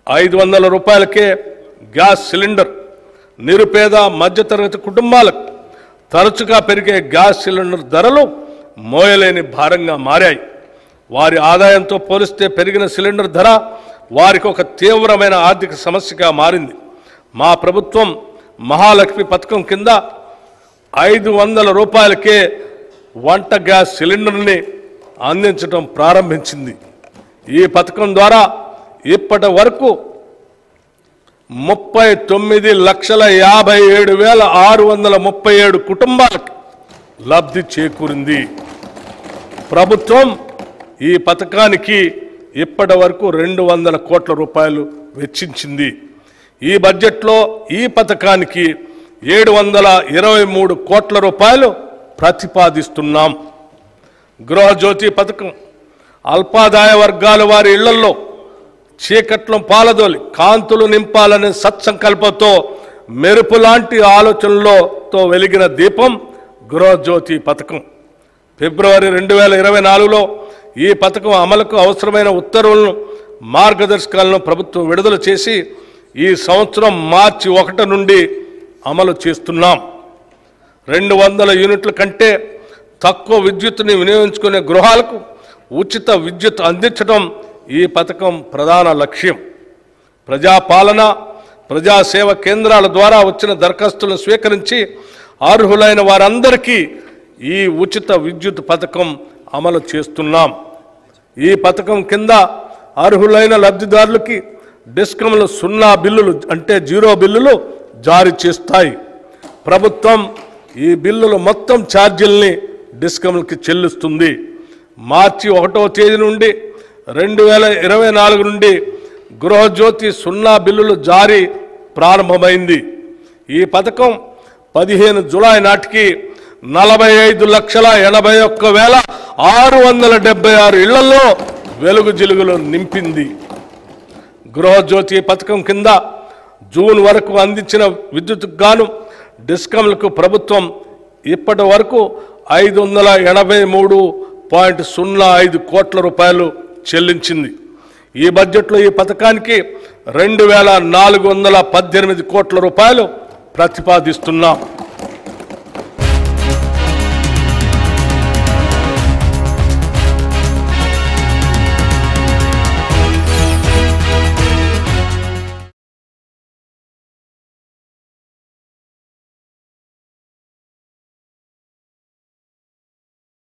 ఐదు వందల రూపాయలకే గ్యాస్ సిలిండర్ నిరుపేద మధ్యతరగతి కుటుంబాలకు తరచుగా పెరిగే గ్యాస్ సిలిండర్ ధరలు మోయలేని భారంగా మారాయి వారి ఆదాయంతో పోలిస్తే పెరిగిన సిలిండర్ ధర వారికి ఒక తీవ్రమైన ఆర్థిక సమస్యగా మారింది మా ప్రభుత్వం మహాలక్ష్మి పథకం కింద ఐదు వందల రూపాయలకే వంట గ్యాస్ సిలిండర్ని అందించడం ప్రారంభించింది ఈ పథకం ద్వారా ఇప్పటి వరకు ముప్పై తొమ్మిది లక్షల యాభై ఏడు వేల ఆరు వందల ముప్పై ఏడు కుటుంబాలకు లబ్ధి చేకూరింది ప్రభుత్వం ఈ పథకానికి ఇప్పటి వరకు రెండు వందల కోట్ల రూపాయలు వెచ్చించింది ఈ బడ్జెట్లో ఈ పథకానికి ఏడు వందల ఇరవై మూడు కోట్ల రూపాయలు ప్రతిపాదిస్తున్నాం గృహజ్యోతి పథకం అల్పాదాయ వర్గాల వారి ఇళ్లలో చీకట్లో పాలదోలి కాంతులు నింపాలనే సత్సంకల్పంతో మెరుపు లాంటి ఆలోచనలతో వెలిగిన దీపం గృహజ్యోతి పథకం ఫిబ్రవరి రెండు వేల ఇరవై నాలుగులో ఈ పథకం అమలుకు అవసరమైన ఉత్తర్వులను మార్గదర్శకాలను ప్రభుత్వం విడుదల చేసి ఈ సంవత్సరం మార్చి ఒకటి నుండి అమలు చేస్తున్నాం రెండు వందల యూనిట్ల కంటే తక్కువ విద్యుత్తుని వినియోగించుకునే గృహాలకు ఉచిత విద్యుత్ అందించడం ఈ పథకం ప్రధాన లక్ష్యం ప్రజాపాలన ప్రజాసేవ కేంద్రాల ద్వారా వచ్చిన దరఖాస్తులను స్వీకరించి అర్హులైన వారందరికీ ఈ ఉచిత విద్యుత్ పథకం అమలు చేస్తున్నాం ఈ పథకం కింద అర్హులైన లబ్ధిదారులకి డిస్కంలు సున్నా బిల్లులు అంటే జీరో బిల్లులు జారీ చేస్తాయి ప్రభుత్వం ఈ బిల్లులు మొత్తం ఛార్జీల్ని డిస్కంలకి చెల్లిస్తుంది మార్చి ఒకటో తేదీ నుండి రెండు వేల ఇరవై నాలుగు నుండి గృహజ్యోతి సున్నా బిల్లులు జారీ ప్రారంభమైంది ఈ పథకం పదిహేను జులై నాటికి నలభై ఐదు లక్షల ఎనభై ఒక్క వేల ఆరు వందల డెబ్బై ఆరు ఇళ్లలో వెలుగు జిలుగులు నింపింది గృహజ్యోతి పథకం కింద జూన్ వరకు అందించిన విద్యుత్కు గాను డిస్కంలకు ప్రభుత్వం ఇప్పటి వరకు ఐదు వందల ఎనభై మూడు పాయింట్ సున్నా ఐదు కోట్ల రూపాయలు చెల్లించింది ఈ బడ్జెట్లో ఈ పథకానికి రెండు వేల నాలుగు వందల పద్దెనిమిది కోట్ల రూపాయలు ప్రతిపాదిస్తున్నాం